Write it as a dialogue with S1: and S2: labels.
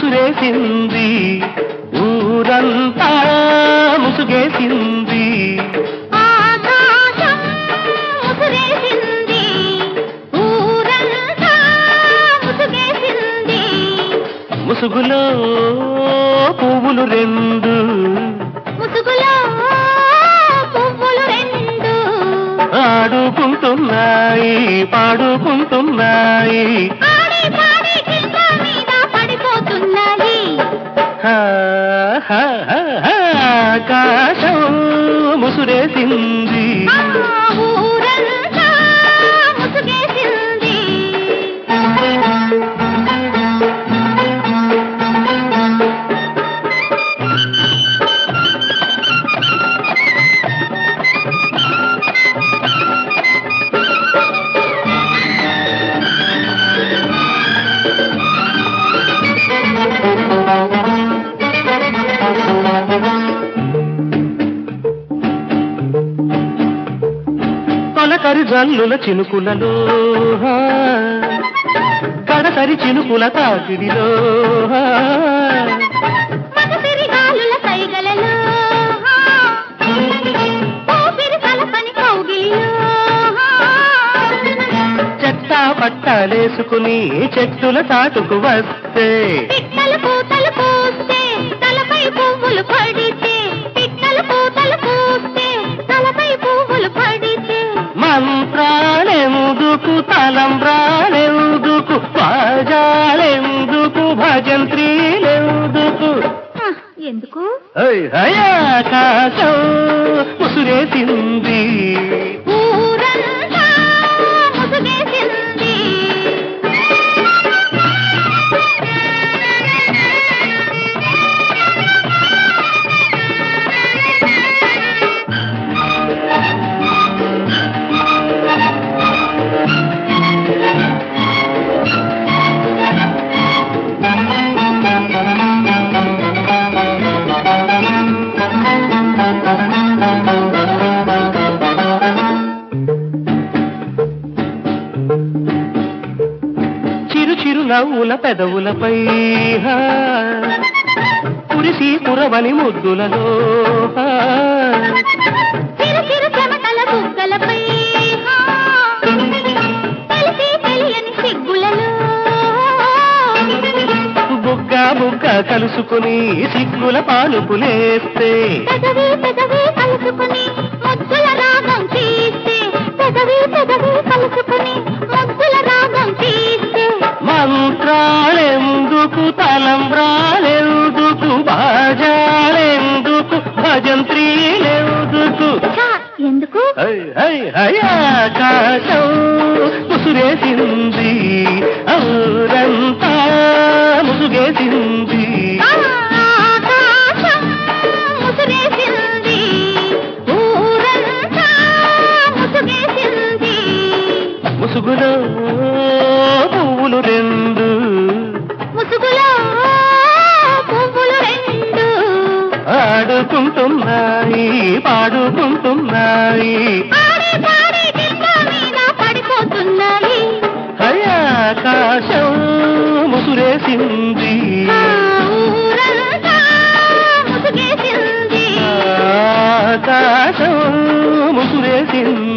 S1: ముసురేసింది ఊరంతా ముసుగేసింది
S2: ఆకాశం ముసురేసింది ఊరంతా ముసుగేసింది
S1: ముసుగులో పువ్వులు రెండు
S2: ముసుగులో పువ్వులు రెండు
S1: ఆడుకుంటున్నాయి పాడుకుంటున్నాయి
S2: ఆడి పాడి కింద మీద పడిపోతున్నాయి
S1: హా, హా, హా, హా, ఆకాశం ముసురేసింది
S2: ఆ ఊరంతా ముసుగేసింది
S1: తొలకరి జల్లుల చినుకులలో హా, కడతరి చినుకుల తాకిడిలో హా,
S2: మగసిరి గాలుల సైగలలో ఊపిరి కలపని కౌగిలిలో
S1: చెత్త పట్టాలేసుకుని చెట్టుల చాటుకు వస్తే
S2: పిట్టలు పూతలు పూస్తే తలపై పువ్వులు పడితే పిట్టలు పూతలు పూస్తే తలపై పువ్వులు పడితే
S1: మంత్రాలెందుకు తలంబ్రాలెందుకు బాజాలెందుకు భజంత్రీలెందుకు
S2: హ, ఎందుకు
S1: హై, హై, ఆకాశం ముసురేసింది
S2: ఊరంతా ముసుగేసింది
S1: చిరు చిరు నవ్వుల పెదవులపై హా, కురిసి కురవని ముద్దులలో హా,
S2: చిరు చిరు చెమటల బుగ్గలపై హా, తెలిసి తెలియని సిగ్గులలో
S1: బుగ్గ బుగ్గ కలుసుకుని సిగ్గుల పాలుపులేస్తే
S2: పెదవి పెదవి కలుసుకుని ముద్దుల రాగం తీస్తే పెదవి పెదవి కలుసుకుని ముద్దుల రాగం తీస్తే
S1: మంత్రాలెందుకు తలంబ్రాలెందుకు బాజాలెందుకు భజంత్రీలెందుకు
S2: ఛా, ఎందుకు
S1: హై, హై, హై, ఆకాశం ముసురేసింది ఔరంతా ముసుగేసింది
S2: ఆకాశం ముసురేసింది ఊరంతా ముసుగేసింది
S1: ముసుగులో పువ్వులు రెండు
S2: ముసుగులో పువ్వులు రెండు
S1: ఆడుకుంటున్నాయి పాడుకుంటున్నాయి
S2: ఆడి పాడి కింద మీద పడిపోతున్నాయి
S1: హై, ఆకాశం ముసురేసింది
S2: ఆ ఊరంతా ముసుగేసింది
S1: ఆకాశం ముసురేసింది